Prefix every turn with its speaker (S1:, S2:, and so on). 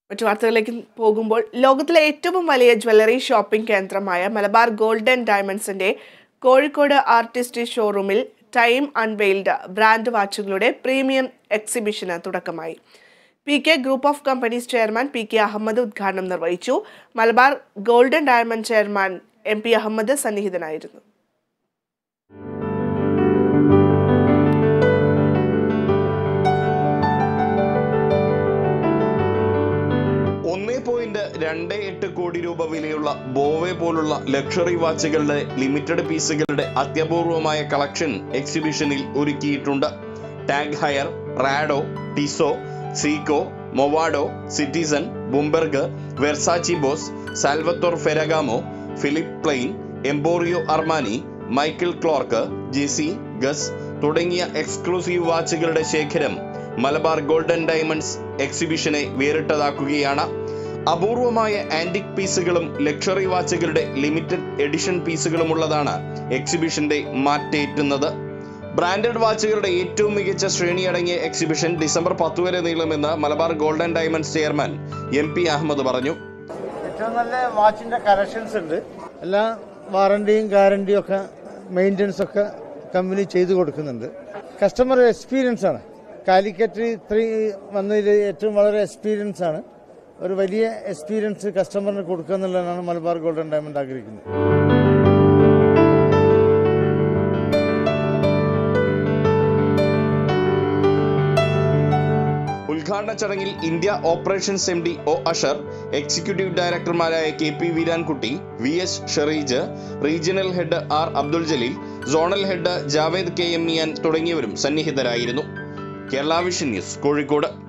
S1: മറ്റു വാർത്തകളിലേക്ക് പോകുമ്പോൾ ലോകത്തിലെ ഏറ്റവും വലിയ ജ്വല്ലറി ഷോപ്പിംഗ് കേന്ദ്രമായ മലബാർ ഗോൾഡൻ ഡയമണ്ട്സിന്റെ കോഴിക്കോട് ആർട്ടിസ്റ്റ് ഷോറൂമിൽ ടൈം അൺവെയിൽഡ് ബ്രാൻഡ് വാച്ചുകളുടെ പ്രീമിയം എക്സിബിഷന് തുടക്കമായി P K group of companies chairman P K Ahmed ഉദ്ഘാടനം നിർവഹിച്ചു Malabar golden diamond chairman M P Ahmed സന്നിഹിതനായിരുന്നു
S2: ഒന്നേ പോയിന്റ് രണ്ട് എട്ട് കോടി രൂപ വിലയുള്ള ബോവെ പോലുള്ള ലക്ഷറി വാച്ചുകളുടെ ലിമിറ്റഡ് പീസുകളുടെ അത്യപൂർവമായ കളക്ഷൻ എക്സിബിഷനിൽ ഒരുക്കിയിട്ടുണ്ട് Tag Heuer Rado Tissot Seiko Movado Citizen Bomberg Versace Boss Salvatore Ferragamo Philipp Plein Emporio Armani Michael ക്ലോർക്ക് ജെസി ഗസ് തുടങ്ങിയ എക്സ്ക്ലൂസീവ് വാച്ചുകളുടെ ശേഖരം മലബാർ ഗോൾഡൻ ഡയമണ്ട്സ് എക്സിബിഷനെ വേറിട്ടതാക്കുകയാണ് അപൂർവമായ ആന്റിക് പീസുകളും ലക്ഷറി വാച്ചുകളുടെ ലിമിറ്റഡ് എഡിഷൻ പീസുകളുമുള്ളതാണ് എക്സിബിഷന്റെ മാറ്റേറ്റുന്നത് ബ്രാൻഡഡ് വാച്ചുകളുടെ ഏറ്റവും മികച്ച ശ്രേണി അടങ്ങിയ എക്സിബിഷൻ ഡിസംബർ പത്ത് വരെ നീളുമെന്ന് Malabar golden diamonds chairman M P Ahmed പറഞ്ഞു
S3: ഏറ്റവും നല്ല വാച്ചിന്റെ കളക്ഷൻസ് ഉണ്ട് എല്ലാ വാറണ്ടിയും ഗ്യാരണ്ടിയും ഒക്കെ മെയിൻ്റനൻസ് ഒക്കെ കമ്പനി ചെയ്തു കൊടുക്കുന്നുണ്ട് കസ്റ്റമർ എക്സ്പീരിയൻസ് ആണ് കാലിക്കറ്റ് ഇത്രയും വന്നതിൽ ഏറ്റവും വളരെ എക്സ്പീരിയൻസ് ആണ് ഒരു വലിയ എക്സ്പീരിയൻസ് കസ്റ്റമറിന് കൊടുക്കുക എന്നുള്ളതാണ് മലബാർ ഗോൾഡൻ ഡയമണ്ട് ആഗ്രഹിക്കുന്നത്
S2: ഉദ്ഘാടന ചടങ്ങിൽ India operations M D O Ashar executive ഡയറക്ടർമാരായ K P Veerankutty V S Shereej regional head R Abdul Jaleel zonal head Javed K M Miyan തുടങ്ങിയവരും സന്നിഹിതരായിരുന്നു കേരള വിഷൻ ന്യൂസ് കോഴിക്കോട്